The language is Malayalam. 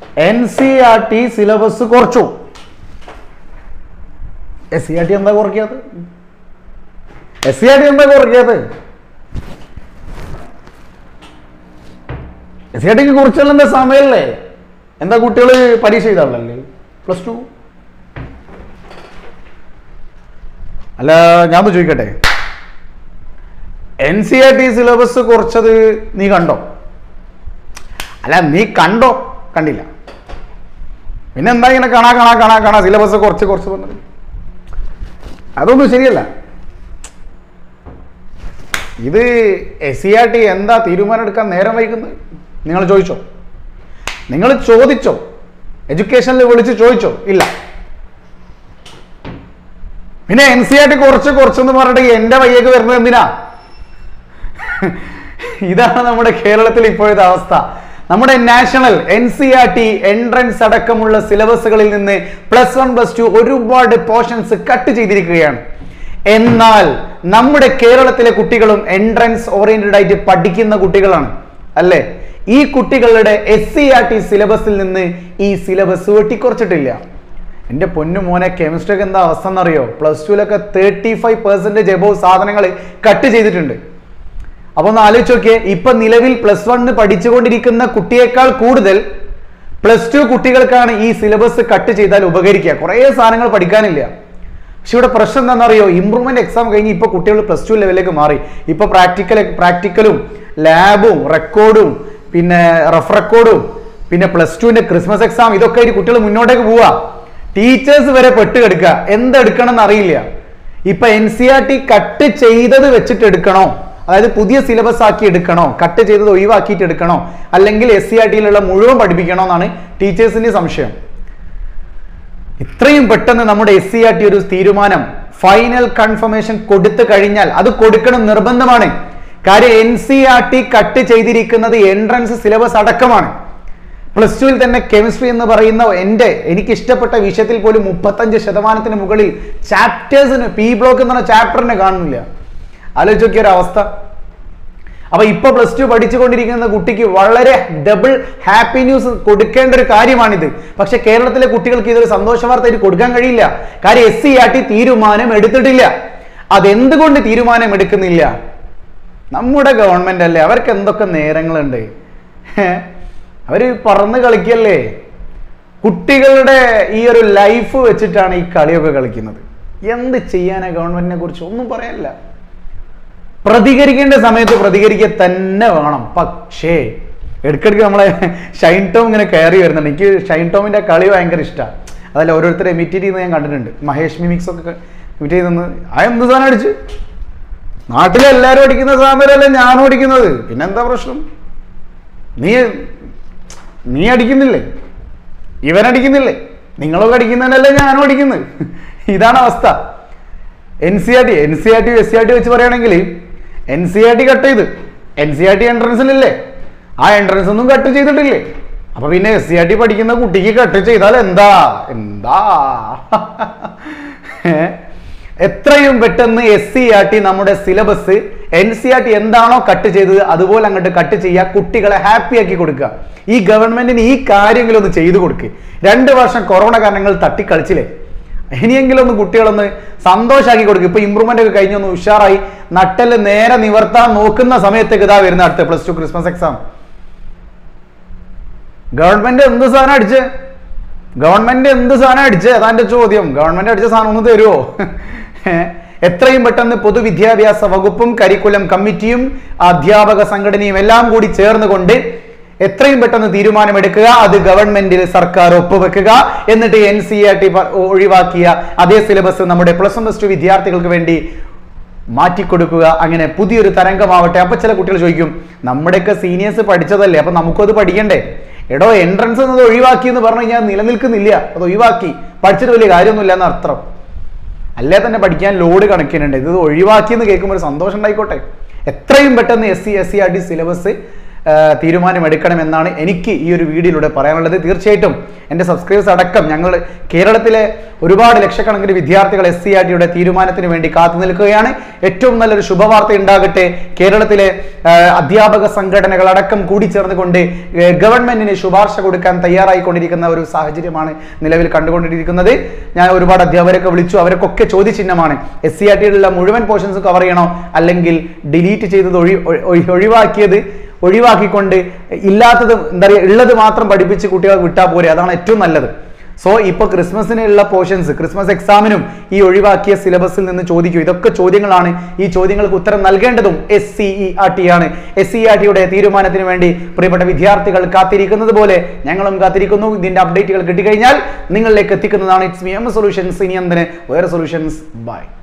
N C R T syllabus കുറച്ചു എസ് സി ആർ ടി എന്താ കുറയ്ക്കാത് എസ് സി ആർ ടി എന്താ കുറയ്ക്കാത് എസ് സി ആർ ടിക്ക് കുറിച്ചുള്ള സമയമല്ലേ എന്താ കുട്ടികൾ പരീക്ഷ ചെയ്താളല്ലേ പ്ലസ് ടു അല്ല ഞാൻ ഒന്ന് ചോദിക്കട്ടെ N C R T syllabus കുറച്ചത് നീ കണ്ടോ അല്ല നീ കണ്ടോ കണ്ടില്ല പിന്നെ എന്താ ഇങ്ങനെ കാണാ കാണാ കാണാ കാണാ സിലബസ് കുറച്ച് കുറച്ച് വന്നത് അതൊന്നും ശരിയല്ല ഇത് എസ് സി ആർ ടി എന്താ തീരുമാനം എടുക്കാൻ നേരം വൈകുന്നത് നിങ്ങൾ ചോദിച്ചോ നിങ്ങൾ ചോദിച്ചോ എഡ്യൂക്കേഷനിൽ വിളിച്ച് ചോദിച്ചോ ഇല്ല പിന്നെ എൻ സി ആർ ടി കുറച്ച് കുറച്ചെന്ന് പറഞ്ഞിട്ട് എന്റെ വയ്യേക്ക് വരുന്നത് എന്തിനാ ഇതാണ് നമ്മുടെ കേരളത്തിൽ ഇപ്പോഴത്തെ അവസ്ഥ നമ്മുടെ national N C R T entrance അടക്കമുള്ള സിലബസുകളിൽ നിന്ന് പ്ലസ് വൺ പ്ലസ് ടു ഒരുപാട് പോർഷൻസ് കട്ട് ചെയ്തിരിക്കുകയാണ് എന്നാൽ നമ്മുടെ കേരളത്തിലെ കുട്ടികളും എൻട്രൻസ് ഓറിയന്റഡ് ആയിട്ട് പഠിക്കുന്ന കുട്ടികളാണ് അല്ലേ ഈ കുട്ടികളുടെ എസ് സി ആർ ടി സിലബസിൽ നിന്ന് ഈ സിലബസ് വെട്ടിക്കുറച്ചിട്ടില്ല എൻ്റെ പൊന്നു മോനെ കെമിസ്ട്രി ഒക്കെ എന്താ അവസ്ഥ എന്നറിയോ പ്ലസ് ടുവിലൊക്കെ തേർട്ടി ഫൈവ് പെർസെൻറ്റേജ് എബോവ് സാധനങ്ങൾ കട്ട് ചെയ്തിട്ടുണ്ട് അപ്പൊ ഒന്ന് ആലോചിച്ച് നോക്കിയേ ഇപ്പൊ നിലവിൽ പ്ലസ് വണ്ണ് പഠിച്ചുകൊണ്ടിരിക്കുന്ന കുട്ടിയേക്കാൾ കൂടുതൽ പ്ലസ് ടു കുട്ടികൾക്കാണ് ഈ സിലബസ് കട്ട് ചെയ്താൽ ഉപകരിക്കുക കുറേ സാധനങ്ങൾ പഠിക്കാനില്ല പക്ഷെ ഇവിടെ പ്രശ്നം എന്താണെന്നറിയോ ഇമ്പ്രൂവ്മെന്റ് എക്സാം കഴിഞ്ഞ് ഇപ്പൊ കുട്ടികൾ പ്ലസ് ടു ലെവലിലേക്ക് മാറി ഇപ്പൊ പ്രാക്ടിക്കൽ പ്രാക്ടിക്കലും ലാബും റെക്കോർഡും പിന്നെ റഫ് റെക്കോർഡും പിന്നെ പ്ലസ് ടുവിന്റെ ക്രിസ്മസ് എക്സാം ഇതൊക്കെ ആയിട്ട് കുട്ടികൾ മുന്നോട്ടേക്ക് പോവാ ടീച്ചേഴ്സ് വരെ പെട്ടുകിടക്കുക എന്തെടുക്കണം എന്ന് അറിയില്ല ഇപ്പൊ N C R T cut ചെയ്തത് വെച്ചിട്ട് എടുക്കണോ അതായത് പുതിയ സിലബസ് ആക്കി എടുക്കണോ കട്ട് ചെയ്തത് ഒഴിവാക്കിയിട്ട് എടുക്കണോ അല്ലെങ്കിൽ എസ് സി ആർ ടിയിലുള്ള മുഴുവൻ പഠിപ്പിക്കണോ എന്നാണ് ടീച്ചേഴ്സിന്റെ സംശയം ഇത്രയും പെട്ടെന്ന് നമ്മുടെ എസ് സി ആർ ടി ഒരു തീരുമാനം ഫൈനൽ കൺഫർമേഷൻ കൊടുത്തു കഴിഞ്ഞാൽ അത് കൊടുക്കണം നിർബന്ധമാണ് കാര്യം N C R T cut ചെയ്തിരിക്കുന്നത് എൻട്രൻസ് സിലബസ് അടക്കമാണ് പ്ലസ് ടുവിൽ തന്നെ കെമിസ്ട്രി എന്ന് പറയുന്ന എൻ്റെ എനിക്ക് ഇഷ്ടപ്പെട്ട വിഷയത്തിൽ പോലും മുപ്പത്തഞ്ച് ശതമാനത്തിന് മുകളിൽ ചാപ്റ്റേഴ്സിന് പി ബ്ലോക്ക് എന്ന് പറഞ്ഞ ചാപ്റ്ററിനെ കാണുന്നില്ല ആലോചിച്ച് നോക്കിയ ഒരു അവസ്ഥ അപ്പൊ ഇപ്പൊ പ്ലസ് ടു പഠിച്ചുകൊണ്ടിരിക്കുന്ന കുട്ടിക്ക് വളരെ ഡബിൾ ഹാപ്പി ന്യൂസ് കൊടുക്കേണ്ട ഒരു കാര്യമാണിത് പക്ഷെ കേരളത്തിലെ കുട്ടികൾക്ക് ഇതൊരു സന്തോഷ വാർത്തയായിട്ട് കൊടുക്കാൻ കഴിയില്ല കാര്യം എസ് സി ആർ ടി തീരുമാനം എടുത്തിട്ടില്ല അതെന്തുകൊണ്ട് തീരുമാനം എടുക്കുന്നില്ല നമ്മുടെ ഗവൺമെന്റ് അല്ലേ അവർക്ക് എന്തൊക്കെ നേരങ്ങളുണ്ട് ഹേ? അവര് പറന്ന് കളിക്കല്ലേ കുട്ടികളുടെ ഈ ഒരു ലൈഫ് വെച്ചിട്ടാണ് ഈ കളിയൊക്കെ കളിക്കുന്നത് എന്ത് ചെയ്യാനാ ഗവൺമെന്റിനെ കുറിച്ച് ഒന്നും പറയാനില്ല പ്രതികരിക്കേണ്ട സമയത്ത് പ്രതികരിക്കുക തന്നെ വേണം പക്ഷേ ഇടയ്ക്കിടയ്ക്ക് നമ്മളെ ഷൈൻ ടോം ഇങ്ങനെ കയറി വരുന്നുണ്ട് എനിക്ക് ഷൈൻ ടോമിന്റെ കളി ഭയങ്കര ഇഷ്ടമാണ് അതല്ല ഓരോരുത്തരെ ഇമിറ്റേറ്റ് ചെയ്യുന്നത് ഞാൻ കണ്ടിട്ടുണ്ട് മഹേഷ് മിമിക്സ് ഒക്കെ ഇമിറ്റേറ്റ് ചെയ്യുന്നത് ആ എന്ത് സാധനം അടിച്ച് നാട്ടിലെ എല്ലാവരും അടിക്കുന്ന സാധനമല്ലേ ഞാനും അടിക്കുന്നത് പിന്നെന്താ പ്രശ്നം നീ നീ അടിക്കുന്നില്ലേ ഇവൻ അടിക്കുന്നില്ലേ നിങ്ങളൊക്കെ അടിക്കുന്നതല്ലേ ഞാനും അടിക്കുന്നത് ഇതാണ് അവസ്ഥ N C R T N C R T S C R T വെച്ച് പറയുകയാണെങ്കിൽ N C R T cut ചെയ്ത് എൻ സി ആർ ടി എൻട്രൻസിലില്ലേ ആ എൻട്രൻസ് ഒന്നും കട്ട് ചെയ്തിട്ടില്ലേ അപ്പൊ പിന്നെ എസ് സി ആർ ടി പഠിക്കുന്ന കുട്ടിക്ക് കട്ട് ചെയ്താൽ എന്താ എന്താ ഏ? എത്രയും പെട്ടെന്ന് എസ് സി ആർ ടി നമ്മുടെ syllabus N C R T എന്താണോ കട്ട് ചെയ്തത് അതുപോലെ അങ്ങോട്ട് കട്ട് ചെയ്യുക കുട്ടികളെ ഹാപ്പി ആക്കി കൊടുക്കുക ഈ ഗവൺമെന്റിന് ഈ കാര്യങ്ങൾ ഒന്ന് ചെയ്തു കൊടുക്കുക രണ്ട് വർഷം കൊറോണ കാരണങ്ങൾ തട്ടിക്കളിച്ചില്ലേ ഇനിയെങ്കിലും ഒന്ന് കുട്ടികളൊന്ന് സന്തോഷാക്കി കൊടുക്കുക ഇപ്പൊ ഇമ്പ്രൂവ്മെന്റ് ഒക്കെ കഴിഞ്ഞൊന്ന് ഉഷാറായി നട്ടല് നേരെ നിവർത്താൻ നോക്കുന്ന സമയത്തേക്ക് ഇതാ വരുന്ന അടുത്ത plus two Christmas exam government എന്ത് സാധനം അടിച്ച് ഗവൺമെന്റ് എന്ത് സാധനം അടിച്ച് അതാ എന്റെ ചോദ്യം ഗവൺമെന്റ് അടിച്ച സാധനം ഒന്ന് തരുമോ എത്രയും പെട്ടെന്ന് പൊതുവിദ്യാഭ്യാസ വകുപ്പും കരിക്കുലം കമ്മിറ്റിയും അധ്യാപക സംഘടനയും എല്ലാം കൂടി ചേർന്നുകൊണ്ട് എത്രയും പെട്ടെന്ന് തീരുമാനമെടുക്കുക അത് ഗവൺമെന്റിൽ സർക്കാർ ഒപ്പുവെക്കുക എന്നിട്ട് എൻ സി ആർ ടി ഒഴിവാക്കിയ അതേ സിലബസ് നമ്മുടെ പ്ലസ് വൺ പ്ലസ് ടു വിദ്യാർത്ഥികൾക്ക് വേണ്ടി മാറ്റിക്കൊടുക്കുക അങ്ങനെ പുതിയൊരു തരംഗമാവട്ടെ അപ്പൊ ചില കുട്ടികൾ ചോദിക്കും നമ്മുടെയൊക്കെ സീനിയേഴ്സ് പഠിച്ചതല്ലേ അപ്പൊ നമുക്കും അത് പഠിക്കണ്ടേ എടോ എൻട്രൻസ് എന്നത് ഒഴിവാക്കി എന്ന് പറഞ്ഞു കഴിഞ്ഞാൽ നിലനിൽക്കുന്നില്ല അത് ഒഴിവാക്കി പഠിച്ചിട്ട് വലിയ കാര്യമൊന്നുമില്ല എന്ന് അർത്ഥം അല്ലേ തന്നെ പഠിക്കാൻ ലോഡ് കണക്കിനുണ്ട് ഇത് ഒഴിവാക്കി എന്ന് കേൾക്കുമ്പോൾ ഒരു സന്തോഷം ഉണ്ടായിക്കോട്ടെ എത്രയും പെട്ടെന്ന് S C S C R T syllabus ആ, തീരുമാനമെടുക്കണമെന്നാണ് എനിക്ക് ഈ ഒരു വീഡിയോയിലൂടെ പറയാനുള്ളത് തീർച്ചയായിട്ടും എൻ്റെ സബ്സ്ക്രൈബേഴ്സ് അടക്കം ഞങ്ങൾ കേരളത്തിലെ ഒരുപാട് ലക്ഷക്കണക്കിന് വിദ്യാർത്ഥികൾ എസ് സി ആർ ടിയുടെ തീരുമാനത്തിന് വേണ്ടി കാത്തു നിൽക്കുകയാണ് ഏറ്റവും നല്ലൊരു ശുഭവാർത്ത ഉണ്ടാകട്ടെ കേരളത്തിലെ ആ, അധ്യാപക സംഘടനകൾ അടക്കം കൂടിച്ചേർന്നുകൊണ്ട് ഏ, ഗവൺമെന്റിന് ശുപാർശ കൊടുക്കാൻ തയ്യാറായിക്കൊണ്ടിരിക്കുന്ന ഒരു സാഹചര്യമാണ് നിലവിൽ കണ്ടുകൊണ്ടിരിക്കുന്നത് ഞാൻ ഒരുപാട് അധ്യാപകരൊക്കെ വിളിച്ചു അവർക്കൊക്കെ ചോദ്യചിഹ്നമാണ് എസ് സി ആർ ടിയിലുള്ള മുഴുവൻ പോർഷൻസ് കവർ ചെയ്യണോ അല്ലെങ്കിൽ ഡിലീറ്റ് ചെയ്തത് ഒഴി ഒഴി- ഒഴിവാക്കിയത് ഒഴിവാക്കിക്കൊണ്ട് ഇല്ലാത്തത് എന്താ പറയുക ഉള്ളത് മാത്രം പഠിപ്പിച്ച് കുട്ടികളെ വിട്ടാൽ പോരെ അതാണ് ഏറ്റവും നല്ലത് സോ ഇപ്പോൾ ക്രിസ്മസിനുള്ള പോർഷൻസ് ക്രിസ്മസ് എക്സാമിനും ഈ ഒഴിവാക്കിയ സിലബസിൽ നിന്ന് ചോദിക്കും ഇതൊക്കെ ചോദ്യങ്ങളാണ് ഈ ചോദ്യങ്ങൾക്ക് ഉത്തരം നൽകേണ്ടതും S C E R T ആണ് എസ് സി ആർ ടിയുടെ തീരുമാനത്തിന് വേണ്ടി പ്രിയപ്പെട്ട വിദ്യാർത്ഥികൾ കാത്തിരിക്കുന്നത് പോലെ ഞങ്ങളും കാത്തിരിക്കുന്നു ഇതിന്റെ അപ്ഡേറ്റുകൾ കിട്ടിക്കഴിഞ്ഞാൽ നിങ്ങളിലേക്ക് എത്തിക്കുന്നതാണ് ഇറ്റ്സ് മി എം സൊല്യൂഷൻസ് ഇനി എന്തിന് വേറെ സൊല്യൂഷൻസ് ബൈ